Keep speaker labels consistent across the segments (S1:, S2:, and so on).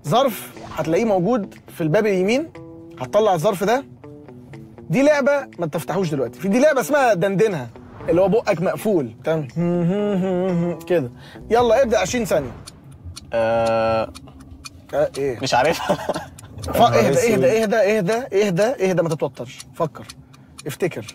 S1: ظرف هتلاقيه موجود في الباب اليمين هتطلع الظرف ده دي لعبه ما تفتحوش دلوقتي في دي لعبه اسمها دندنها اللي هو بقك مقفول تمام كده يلا ابدا 20 ثانيه
S2: آه
S1: آه ايه
S2: مش عارفها
S1: ف- اهدى اهدى اهدى اهدى اهدى اهدى ما تتوترش فكر افتكر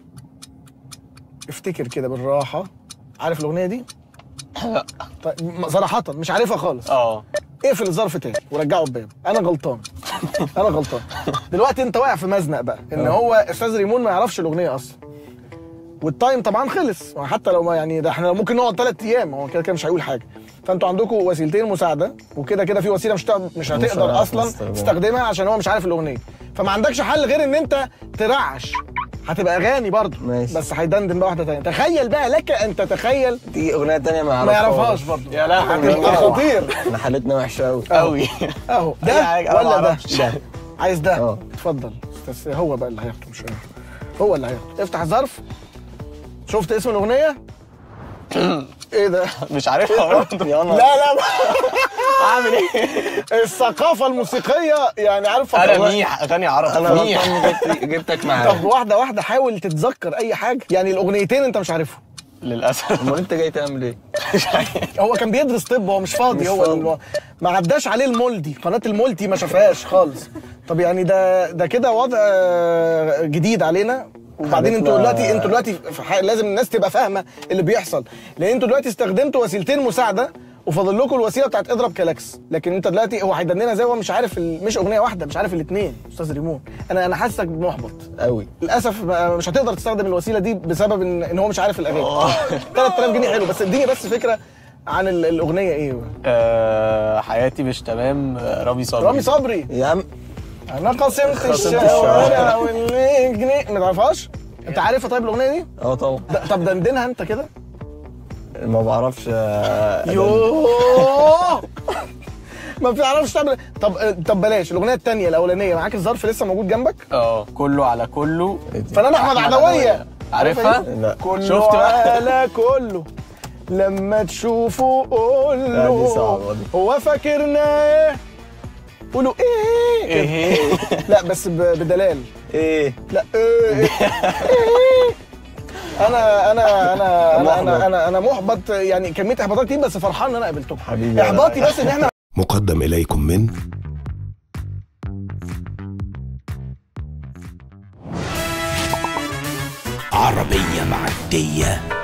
S1: افتكر كده بالراحه عارف الاغنيه دي؟
S2: لا
S1: طيب م- صراحه مش عارفها خالص
S2: اه
S1: اقفل الظرف تاني ورجعه الباب انا غلطان انا غلطان دلوقتي انت واقع في مزنق بقى ان هو استاذ ريمون ما يعرفش الاغنيه اصلا والتايم طبعا خلص حتى لو ما يعني ده احنا ممكن نقعد ثلاث ايام هو كده كده مش هيقول حاجه فانتوا عندكم وسيلتين مساعده وكده كده في وسيله مش هتقدر- مش هتقدر
S3: هنعرف
S1: اصلا
S3: نستخدمها.
S1: تستخدمها عشان هو مش عارف الاغنيه فما عندكش حل غير ان انت ترعش هتبقى اغاني برضه
S3: ماشي.
S1: بس هيدندن بقى واحده تانية تخيل بقى لك ان تتخيل
S3: دي اغنيه تانية ما
S1: ما
S3: يعرفهاش
S1: يعرفهاش برضه
S2: يا لهوي
S1: هتبقى خطير
S3: احنا حالتنا وحشه قوي
S2: قوي
S1: اهو
S2: أي
S1: ده
S2: حاجة، أنا
S1: ولا ده
S2: معرفش.
S3: ده
S1: عايز ده
S3: اه.
S1: اتفضل بس هو بقى اللي هياخده مش انا هو اللي هياخده افتح الظرف شفت اسم الاغنيه ايه ده
S2: مش عارفها برضه
S1: لا لا
S2: اعمل ايه
S1: الثقافه الموسيقيه يعني عارف
S2: انا
S1: فكرة-
S2: ميح اغاني عربي
S3: انا
S2: ميح
S3: غلطان جبت- جبتك
S1: طب
S3: معايا
S1: واحده واحده حاول تتذكر اي حاجه يعني الاغنيتين انت مش عارفهم
S2: للاسف
S3: امال انت جاي تعمل ايه؟
S1: هو كان بيدرس طب هو مش فاضي
S3: مش
S1: هو
S3: فاضي.
S1: الم- ما عداش عليه المولدي قناه المولتي ما شافهاش خالص طب يعني ده ده كده وضع آه، جديد علينا وبعدين انتوا
S3: حالتنا-
S1: دلوقتي انتوا دلوقتي في ح- لازم الناس تبقى فاهمه اللي بيحصل لان انتوا دلوقتي استخدمتوا وسيلتين مساعده وفاضل لكم الوسيله بتاعت اضرب كلاكس لكن انت دلوقتي هو هيدننا زي هو مش عارف ال... مش اغنيه واحده مش عارف الاثنين استاذ ريمون انا انا حاسسك محبط
S3: قوي
S1: للاسف ما- مش هتقدر تستخدم الوسيله دي بسبب ان, إن هو مش عارف الاغاني 3000 جنيه حلو بس اديني بس فكره عن ال- الاغنيه ايه
S2: آه حياتي مش تمام آه، رامي صبري
S1: رامي صبري
S3: يا عم
S1: انا قسمت
S3: قسمت
S1: الشوارع
S3: الشوارع.
S1: واللي جنيه ما تعرفهاش انت عارفها طيب الاغنيه دي
S3: اه طبعا
S1: د- طب دندنها انت كده
S3: ما بعرفش آه،
S1: يوه ما بتعرفش تعمل طب طب بلاش الاغنيه الثانيه الاولانيه معاك الظرف لسه موجود جنبك
S2: اه كله على كله
S1: فنان احمد عدويه
S2: عارفها؟
S1: دي؟
S3: لا.
S1: كله
S2: شفت بقى؟
S1: على كله لما تشوفه قول
S3: لا، دي
S1: له
S3: صعبة دي.
S1: هو فاكرنا ايه قولوا ايه كده.
S2: ايه
S1: لا بس ب- بدلال
S3: ايه
S1: لا ايه إيه. إيه. انا انا انا انا انا انا, أنا محبط يعني كميه احباطات كتير بس فرحان ان انا قابلتكم
S3: حبيبي.
S1: احباطي بس ان احنا
S4: مقدم إليكم من عربية معدية